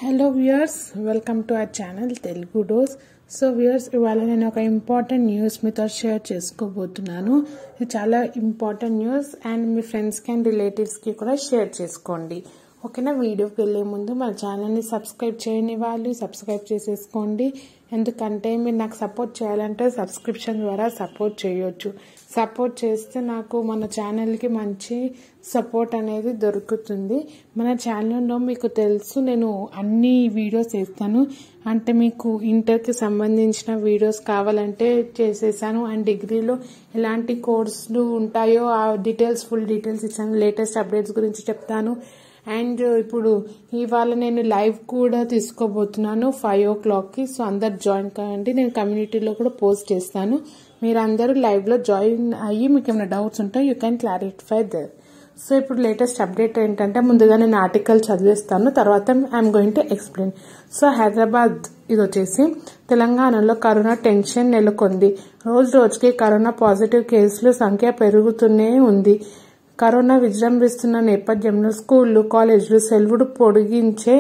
hello viewers welcome to our channel Telugu dose so viewers ఇవాళ నేను ఒక ఇంపార్టెంట్ న్యూస్ మీతో షేర్ చేసుకోబోతున్నాను ఇది చాలా ఇంపార్టెంట్ న్యూస్ అండ్ మీ ఫ్రెండ్స్కి అండ్ రిలేటివ్స్కి కూడా షేర్ చేసుకోండి ఓకేనా వీడియోకి వెళ్ళే ముందు మన ఛానల్ని సబ్స్క్రైబ్ చేయని వాళ్ళు సబ్స్క్రైబ్ చేసేసుకోండి ఎందుకంటే మీరు నాకు సపోర్ట్ చేయాలంటే సబ్స్క్రిప్షన్ ద్వారా సపోర్ట్ చేయొచ్చు సపోర్ట్ చేస్తే నాకు మన ఛానల్కి మంచి సపోర్ట్ అనేది దొరుకుతుంది మన ఛానల్లో మీకు తెలుసు నేను అన్ని వీడియోస్ వేస్తాను అంటే మీకు ఇంటర్కి సంబంధించిన వీడియోస్ కావాలంటే చేసేసాను అండ్ డిగ్రీలో ఎలాంటి కోర్సులు ఉంటాయో ఆ డీటెయిల్స్ ఫుల్ డీటెయిల్స్ ఇచ్చాను లేటెస్ట్ అప్డేట్స్ గురించి చెప్తాను అండ్ ఇప్పుడు ఇవాళ నేను లైవ్ కూడా తీసుకోబోతున్నాను ఫైవ్ ఓ క్లాక్కి సో అందరు జాయిన్ కావండి నేను కమ్యూనిటీలో కూడా పోస్ట్ చేస్తాను మీరు అందరూ లైవ్లో జాయిన్ అయ్యి మీకు ఏమైనా డౌట్స్ ఉంటే you can clarify there so ఇప్పుడు లేటెస్ట్ అప్డేట్ ఏంటంటే ముందుగా నేను ఆర్టికల్ చదివేస్తాను తర్వాత I'm going to explain so Hyderabad ఇది వచ్చేసి తెలంగాణలో కరోనా టెన్షన్ నెలకొంది రోజు రోజుకి కరోనా పాజిటివ్ కేసుల సంఖ్య పెరుగుతూనే ఉంది కరోనా విజృంభిస్తున్న నేపథ్యంలో స్కూళ్లు కాలేజీలు సెలవులు పొడిగించే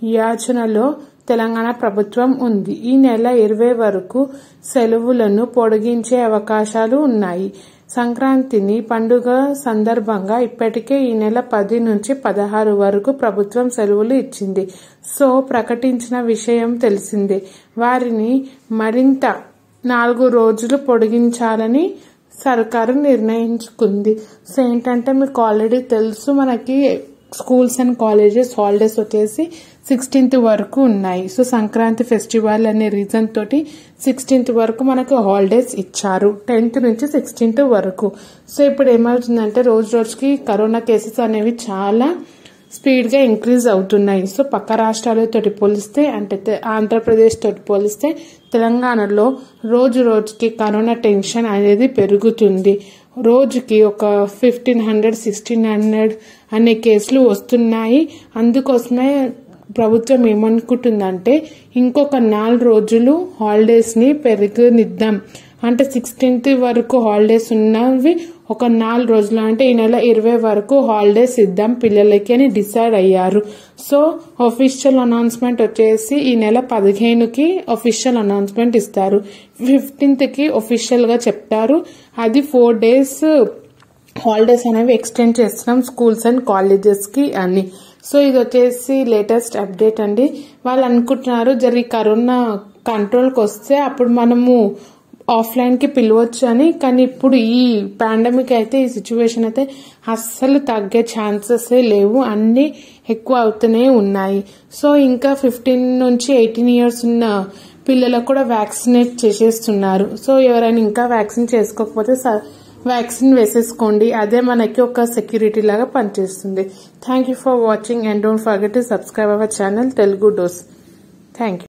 యోచనలో తెలంగాణ ప్రభుత్వం ఉంది ఈ నెల ఇరవై వరకు సెలవులను పొడిగించే అవకాశాలు ఉన్నాయి సంక్రాంతిని పండుగ సందర్భంగా ఇప్పటికే ఈ నెల పది నుంచి పదహారు వరకు ప్రభుత్వం సెలవులు ఇచ్చింది సో ప్రకటించిన విషయం తెలిసిందే వారిని మరింత నాలుగు రోజులు పొడిగించాలని సర్కారు నిర్ణయించుకుంది సో ఏంటంటే మీకు ఆల్రెడీ తెలుసు మనకి స్కూల్స్ అండ్ కాలేజెస్ హాలిడేస్ వచ్చేసి సిక్స్టీన్త్ వరకు ఉన్నాయి సో సంక్రాంతి ఫెస్టివల్ అనే రీజన్ తోటి సిక్స్టీన్త్ వరకు మనకు హాలిడేస్ ఇచ్చారు టెన్త్ నుంచి సిక్స్టీన్త్ వరకు సో ఇప్పుడు ఏమవుతుందంటే రోజు రోజుకి కరోనా కేసెస్ అనేవి చాలా స్పీడ్గా ఇంక్రీజ్ అవుతున్నాయి సో పక్క రాష్ట్రాలతోటి పోలిస్తే అంటే ఆంధ్రప్రదేశ్ తోటి పోలిస్తే తెలంగాణలో రోజు రోజుకి కరోనా టెన్షన్ అనేది పెరుగుతుంది రోజుకి ఒక ఫిఫ్టీన్ హండ్రెడ్ సిక్స్టీన్ హండ్రెడ్ అనే కేసులు వస్తున్నాయి అందుకోసమే ప్రభుత్వం ఏమనుకుంటుందంటే ఇంకొక నాలుగు రోజులు హాలిడేస్ని పెరుగునిద్దాం అంటే సిక్స్టీన్త్ వరకు హాలిడేస్ ఉన్నవి ఒక నాలుగు రోజులు అంటే ఈ నెల ఇరవై వరకు హాలిడేస్ ఇద్దాం పిల్లలకి అని డిసైడ్ అయ్యారు సో అఫీషియల్ అనౌన్స్మెంట్ వచ్చేసి ఈ నెల పదిహేనుకి అఫీషియల్ అనౌన్స్మెంట్ ఇస్తారు ఫిఫ్టీన్త్కి గా చెప్తారు అది ఫోర్ డేస్ హాలిడేస్ అనేవి ఎక్స్టెండ్ చేస్తున్నాం స్కూల్స్ అండ్ కాలేజెస్కి అని సో ఇది వచ్చేసి లేటెస్ట్ అప్డేట్ అండి వాళ్ళు అనుకుంటున్నారు జరి కరోనా కంట్రోల్కి వస్తే అప్పుడు మనము ఆఫ్లైన్కి పిలవచ్చు అని కానీ ఇప్పుడు ఈ పాండమిక్ అయితే ఈ సిచ్యువేషన్ అయితే అస్సలు తగ్గే ఛాన్సెస్ లేవు అన్నీ ఎక్కువ అవుతూనే ఉన్నాయి సో ఇంకా ఫిఫ్టీన్ నుంచి ఎయిటీన్ ఇయర్స్ ఉన్న పిల్లలకు కూడా వ్యాక్సినేట్ చేసేస్తున్నారు సో ఎవరైనా ఇంకా వ్యాక్సిన్ చేసుకోకపోతే వ్యాక్సిన్ వేసేసుకోండి అదే మనకి ఒక సెక్యూరిటీ లాగా పనిచేస్తుంది thank you for watching and don't forget to subscribe our channel Telugu dose thank you